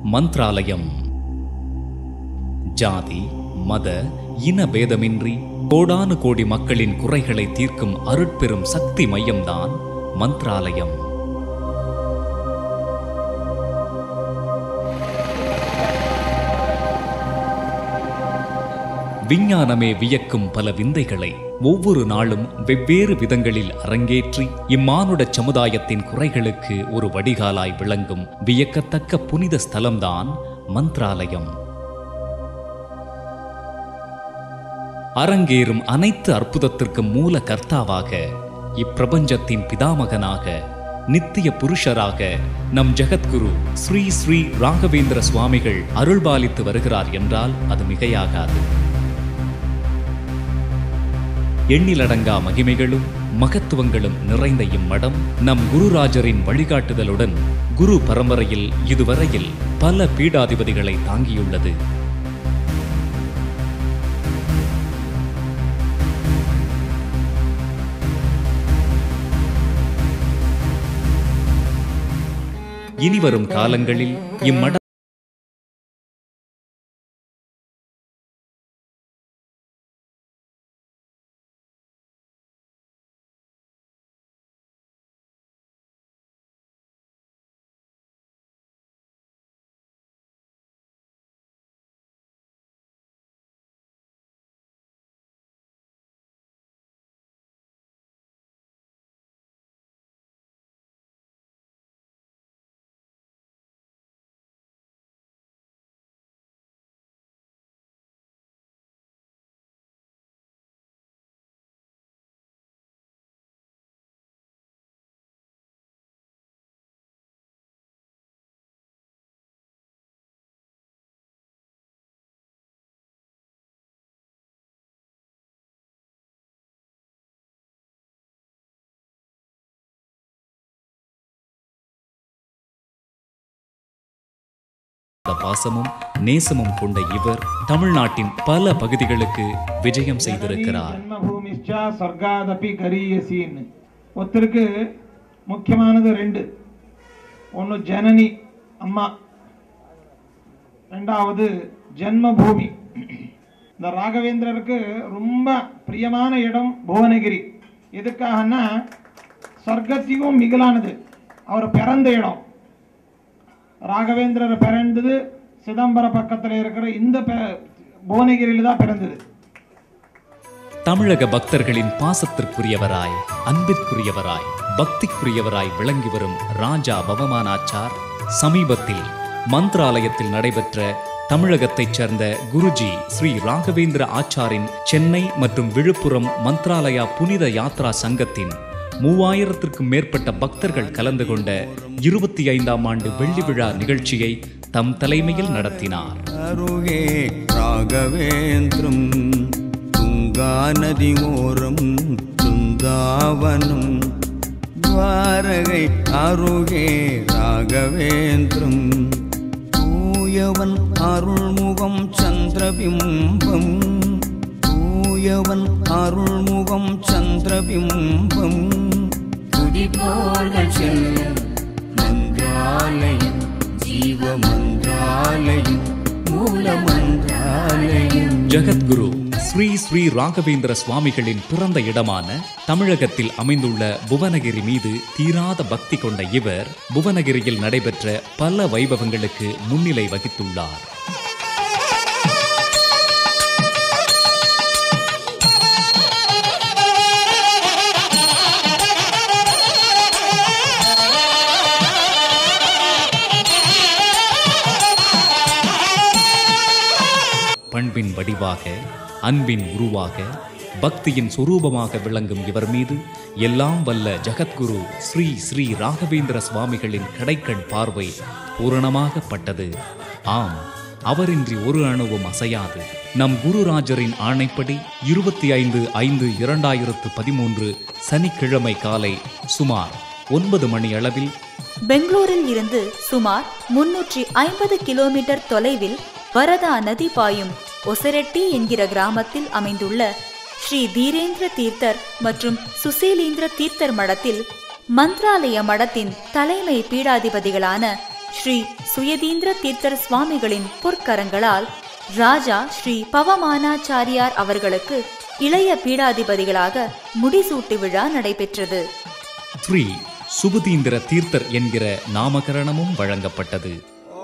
மந்த்ராலயம் ஜாதி மத இன பேதமின்றி கோடானு கோடி மக்களின் குறைகளை தீர்க்கும் அருட்பெரும் சக்தி மையம்தான் மந்த்ராலயம் விஞ்ஞானமே வியக்கும் பல விந்தைகளை ஒவ்வொரு நாளும் வெவ்வேறு விதங்களில் அரங்கேற்றி இம்மானுட சமுதாயத்தின் குறைகளுக்கு ஒரு வடிகாலாய் விளங்கும் வியக்கத்தக்க புனித ஸ்தலம்தான் மந்த்ராலயம் அரங்கேறும் அனைத்து அற்புதத்திற்கும் மூல கர்த்தாவாக இப்பிரபஞ்சத்தின் பிதாமகனாக நித்திய புருஷராக நம் ஜெகத்குரு ஸ்ரீ ஸ்ரீ ராகவேந்திர சுவாமிகள் அருள்பாலித்து வருகிறார் என்றால் அது மிகையாகாது எண்ணிலடங்கா மகிமைகளும் மகத்துவங்களும் நிறைந்த இம்மடம் நம் குருராஜரின் வழிகாட்டுதலுடன் குரு பரம்பரையில் இதுவரையில் பல பீடாதிபதிகளை தாங்கியுள்ளது இனிவரும் காலங்களில் இம்மட பாசமும் நேசமும் கொண்ட இவர் தமிழ்நாட்டின் பல பகுதிகளுக்கு விஜயம் செய்திருக்கிறார் ஜன்மபூமிஷ்ச சொர்க்காதபி கரியசின்னு ஒருத்தருக்கு முக்கியமானது ரெண்டு ஒன்று ஜனனி அம்மா ரெண்டாவது ஜென்மபூமி இந்த ராகவேந்திரருக்கு ரொம்ப பிரியமான இடம் புவனகிரி எதுக்காகன்னா சொர்க்கத்தையும் மிகலானது அவர் பிறந்த இடம் ராகவேந்திரர் பிறந்தது சிதம்பர பக்கத்தில் இருக்கிற இந்த பெ- புவனகிரியில் தான் பிறந்தது தமிழக பக்தர்களின் பாசத்திற்குரியவராய் அன்பிற்குரியவராய் பக்திக்குரியவராய் விளங்கி வரும் ராஜா பவமானாச்சார் சமீபத்தில் மந்த்ராலயத்தில் நடைபெற்ற தமிழகத்தைச் சேர்ந்த குருஜி ஸ்ரீ ராகவேந்திர ஆச்சாரின் சென்னை மற்றும் விழுப்புரம் மந்த்ராலயா புனித யாத்ரா சங்கத்தின் மூவாயிரத்திற்கும் மேற்பட்ட பக்தர்கள் கலந்து கொண்ட இருபத்தி ஐந்தாம் ஆண்டு வெள்ளி விழா நிகழ்ச்சியை தம் தலைமையில் நடத்தினார் அருகே ராகவேந்திரம் துங்காநதி ஓரம் சுந்தாவனம் துவாரகை அருகே ராகவேந்திரம் தூயவன் அருள்முகம் சந்திரபிம்பம் தூயவன் அருள்முகம் சந்திரபிம்பம் துதிப்போர்கள் செல்லும் மந்திராலயம் ஜீவ மந்திராலயம் மூல மந்திராலயம் ஜகத்குரு ஸ்ரீ ஸ்ரீ ராகவேந்திர சுவாமிகளின் பிறந்த இடமான தமிழகத்தில் அமைந்துள்ள புவனகிரி மீது தீராத பக்தி கொண்ட இவர் புவனகிரியில் நடைபெற்ற பல வைபவங்களுக்கு முன்னிலை வகித்துள்ளார் பண்பின் வடிவாக அன்பின் உருவாக பக்தியின் சொரூபமாக விளங்கும் இவர் மீது எல்லாம் வல்ல ஜகத்குரு ஸ்ரீ ஸ்ரீ ராகவேந்திர சுவாமிகளின் கடைக்கண் பார்வை பூரணமாக பட்டது ஆம் அவரின்றி ஒரு அணுவும் அசையாது நம் குருராஜரின் ஆணைப்படி இருபத்தி ஐந்து ஐந்து இரண்டாயிரத்து பதிமூன்று சனிக்கிழமை காலை சுமார் ஒன்பது மணி அளவில் பெங்களூரில் இருந்து சுமார் முன்னூற்றி ஐம்பது கிலோமீட்டர் தொலைவில் வரதா நதி பாயும் ஒசரெட்டி என்கிற கிராமத்தில் அமைந்துள்ள ஸ்ரீ தீரேந்திர தீர்த்தர் மற்றும் சுசீலீந்திர தீர்த்தர் மடத்தில் மந்த்ராலய மடத்தின் தலைமை பீடாதிபதிகளான ஸ்ரீ சுயதீந்திர தீர்த்தர் சுவாமிகளின் பொற்கரங்களால் ராஜா ஸ்ரீ பவமானாச்சாரியார் அவர்களுக்கு இளைய பீடாதிபதிகளாக முடிசூட்டு விழா நடைபெற்றது ஸ்ரீ சுபதீந்திர தீர்த்தர் என்கிற நாமகரணமும் வழங்கப்பட்டது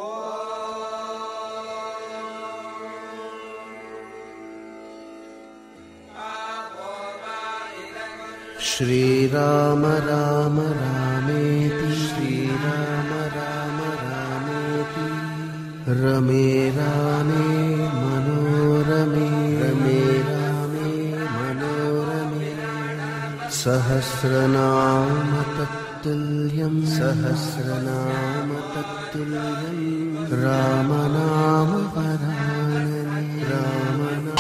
श्रीराम राम रामेति श्रीराम राम रामेति रमे रामे मनोरमे रमे रामे मनोरमे सहस्रनाम तत्तुल्यं सहस्रनाम तत्तुल्यं रामनाम वरानने रामनाम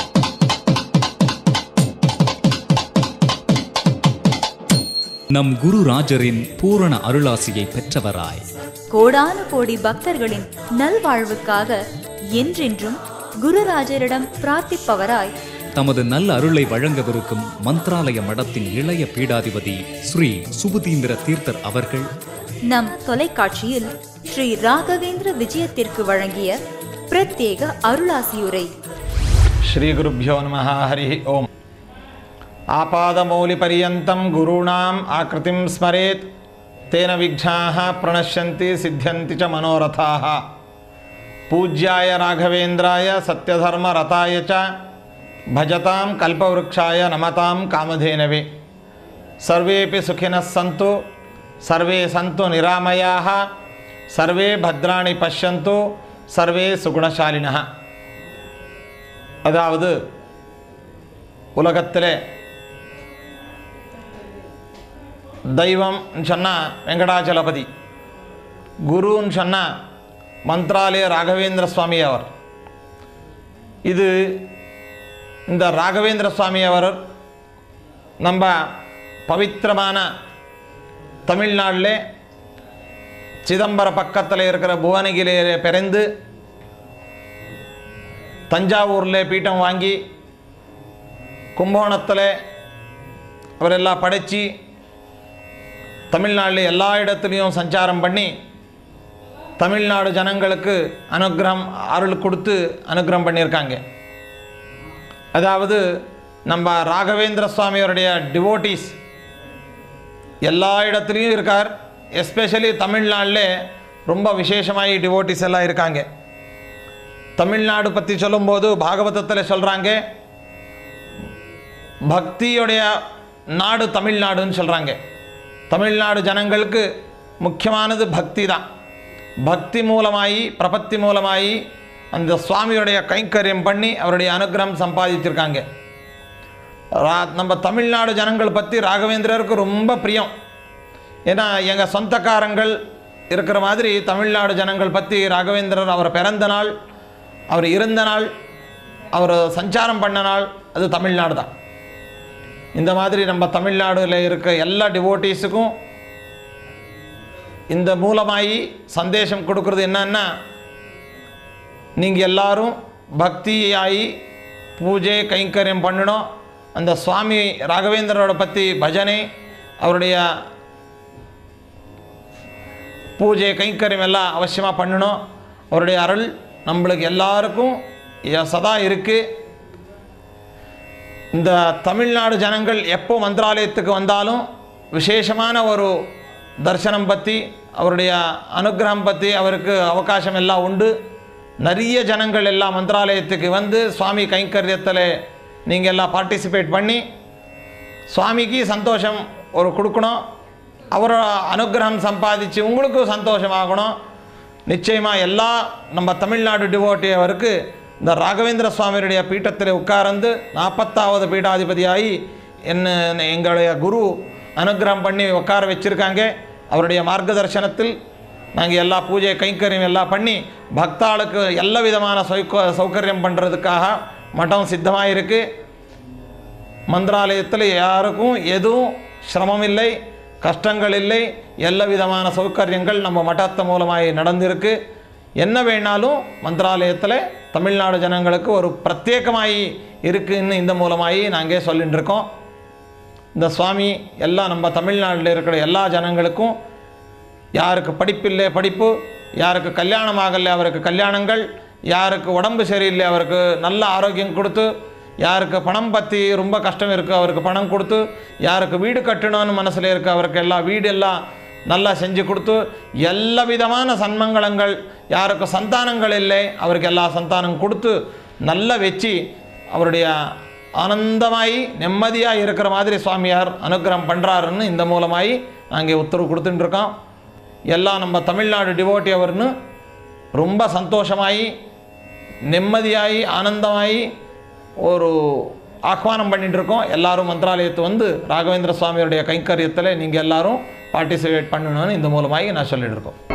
நம் குரு ராஜரின் பூரண அருளாசியை பெற்றவராய் கோடானு கோடி பக்தர்களின் நல்வாழ்வுக்காக என்றென்றும் குருராஜரிடம் பிரார்த்திப்பவராய் தமது நல்ல அருளை வழங்கவிருக்கும் மந்த்ராலய மடத்தின் இளைய பீடாதிபதி ஸ்ரீ சுபதீந்திர தீர்த்தர் அவர்கள் நம் தொலைக்காட்சியில் ஸ்ரீ ராகவேந்திர விஜயத்திற்கு வழங்கிய பிரத்யேக அருளாசியுரை ಶ್ರೀಗುರುಭ್ಯೋ ನಮಃ ಹರಿ ಓಂ ಆಪಾದಮೌಲಿಪರ್ಯಂతం ಗುರುಣಾಂ ಆಕೃತಿಂ ಸ್ಮರೇತ್ ತೇನ ವಿಘ್ನಾಃ ಪ್ರಣಶ್ಯಂತಿ ಸಿದ್ಧ್ಯಂತಿ ಚ ಮನೋರಥಾಃ ಪೂಜ್ಯಾಯ ರಾಘವೇಂದ್ರಾಯ ಸತ್ಯಧರ್ಮರತಾಯ ಚ ಭಜತಾಂ ಕಲ್ಪವೃಕ್ಷಾಯ ನಮತಾಂ ಕಾಮಧೇನವೆ ಸರ್ವೇಪಿ ಸುಖಿನಃ ಸಂತು ಸರ್ವೇ ಸಂತು ನಿರಾಮಯಾಃ ಸರ್ವೇ ಭದ್ರಾಣಿ ಪಶ್ಯಂತು ಸರ್ವೇ ಸುಗುಣಶಾಲಿನಃ அதாவது உலகத்திலே தெய்வம் சொன்னால் வெங்கடாச்சலபதி குருன்னு சொன்னால் மந்த்ராலய ராகவேந்திர சுவாமி அவர் இது இந்த ராகவேந்திர சுவாமி அவர் நம்ம பவித்திரமான தமிழ்நாட்டில் சிதம்பர பக்கத்தில் இருக்கிற புவனகிரியிலே பிறந்து தஞ்சாவூரில் பீட்டம் வாங்கி கும்பகோணத்தில் அவரெல்லாம் படித்து தமிழ்நாட்டில் எல்லா இடத்துலையும் சஞ்சாரம் பண்ணி தமிழ்நாடு ஜனங்களுக்கு அனுகிரகம் அருள் கொடுத்து அனுகிரகம் பண்ணியிருக்காங்க அதாவது நம்ம ராகவேந்திர சுவாமியோருடைய டிவோட்டிஸ் எல்லா இடத்துலையும் இருக்கார் எஸ்பெஷலி தமிழ்நாட்டில் ரொம்ப விசேஷமாகி டிவோட்டிஸ் எல்லாம் இருக்காங்க தமிழ்நாடு பற்றி சொல்லும்போது பாகவதத்தில் சொல்கிறாங்க பக்தியுடைய நாடு தமிழ்நாடுன்னு சொல்கிறாங்க தமிழ்நாடு ஜனங்களுக்கு முக்கியமானது பக்தி தான் பக்தி மூலமாகி பிரபத்தி மூலமாகி அந்த சுவாமியுடைய கைங்கரியம் பண்ணி அவருடைய அனுகிரகம் சம்பாதிச்சிருக்காங்க ரா நம்ம தமிழ்நாடு ஜனங்கள் பற்றி ராகவேந்திரருக்கு ரொம்ப பிரியம் ஏன்னா எங்கள் சொந்தக்காரங்கள் இருக்கிற மாதிரி தமிழ்நாடு ஜனங்கள் பற்றி ராகவேந்திரர் அவர் பிறந்த நாள் அவர் இருந்த நாள் அவர் சஞ்சாரம் பண்ண நாள் அது தமிழ்நாடு தான் இந்த மாதிரி நம்ம தமிழ்நாடுல இருக்க எல்லா டிவோட்டீஸுக்கும் இந்த மூலமாகி சந்தேஷம் கொடுக்கறது என்னன்னா நீங்கள் எல்லாரும் பக்தியாகி பூஜை கைங்கரியம் பண்ணணும் அந்த சுவாமி ராகவேந்திரரோட பற்றி பஜனை அவருடைய பூஜை கைங்கரியம் எல்லாம் அவசியமாக பண்ணணும் அவருடைய அருள் நம்மளுக்கு எல்லாருக்கும் எ- சதா இருக்குது இந்த தமிழ்நாடு ஜனங்கள் எப்போ மந்திராலயத்துக்கு வந்தாலும் விசேஷமான ஒரு தரிசனம் பற்றி அவருடைய அனுகிரகம் பற்றி அவருக்கு அவகாசம் எல்லாம் உண்டு நிறைய ஜனங்கள் எல்லாம் மந்திராலயத்துக்கு வந்து சுவாமி கைங்கரியத்தில் நீங்கள் எல்லாம் பார்ட்டிசிபேட் பண்ணி சுவாமிக்கு சந்தோஷம் ஒரு கொடுக்கணும் அவரோட அனுகிரகம் சம்பாதிச்சு உங்களுக்கும் சந்தோஷம் ஆகணும் நிச்சயமாக எல்லா நம்ம தமிழ்நாடு டிவோட்டியவருக்கு இந்த ராகவேந்திர சுவாமியுடைய பீட்டத்தில் உட்கார்ந்து நாற்பத்தாவது பீடாதிபதியாகி என்ன எங்களுடைய குரு அனுகிரகம் பண்ணி உட்கார வச்சுருக்காங்க அவருடைய மார்க்கதர்சனத்தில் நாங்கள் எல்லா பூஜை கைங்கரியம் எல்லாம் பண்ணி பக்தாளுக்கு எல்லா விதமான சௌக சௌகரியம் பண்ணுறதுக்காக மட்டம் சித்தமாக இருக்குது மந்திராலயத்தில் யாருக்கும் எதுவும் சிரமம் இல்லை கஷ்டங்கள் இல்லை எல்லா விதமான சௌகரியங்கள் நம்ம மட்டத்து மூலமாக நடந்திருக்கு என்ன வேணாலும் மந்திராலயத்தில் தமிழ்நாடு ஜனங்களுக்கு ஒரு பிரத்யேகமாகி இருக்குன்னு இந்த மூலமாகி நாங்கள் சொல்லிட்டு இருக்கோம் இந்த சுவாமி எல்லாம் நம்ம தமிழ்நாட்டில் இருக்கிற எல்லா ஜனங்களுக்கும் யாருக்கு படிப்பில்லை படிப்பு யாருக்கு கல்யாணம் ஆகலை அவருக்கு கல்யாணங்கள் யாருக்கு உடம்பு சரியில்லை அவருக்கு நல்ல ஆரோக்கியம் கொடுத்து யாருக்கு பணம் பற்றி ரொம்ப கஷ்டம் இருக்குது அவருக்கு பணம் கொடுத்து யாருக்கு வீடு கட்டணும்னு மனசில் இருக்குது அவருக்கு எல்லாம் வீடு எல்லாம் நல்லா செஞ்சு கொடுத்து எல்லா விதமான சன்மங்களங்கள் யாருக்கு சந்தானங்கள் இல்லை அவருக்கு எல்லா சந்தானம் கொடுத்து நல்லா வச்சு அவருடைய ஆனந்தமாயி நிம்மதியாக இருக்கிற மாதிரி சுவாமியார் அனுகிரகம் பண்ணுறாருன்னு இந்த மூலமாகி நாங்கள் உத்தரவு கொடுத்துட்டு இருக்கோம் எல்லாம் நம்ம தமிழ்நாடு டிவோட்டி அவர்னு ரொம்ப சந்தோஷமாயி நிம்மதியாகி ஆனந்தமாயி ஒரு ஆஹ்வானம் பண்ணிட்டு இருக்கோம் எல்லாரும் மந்திராலயத்து வந்து ராகவேந்திர சுவாமியுடைய கைங்கரியத்தில் நீங்கள் எல்லாரும் பார்ட்டிசிபேட் பண்ணணும்னு இந்த மூலமாகி நான் சொல்லிட்டு இருக்கோம்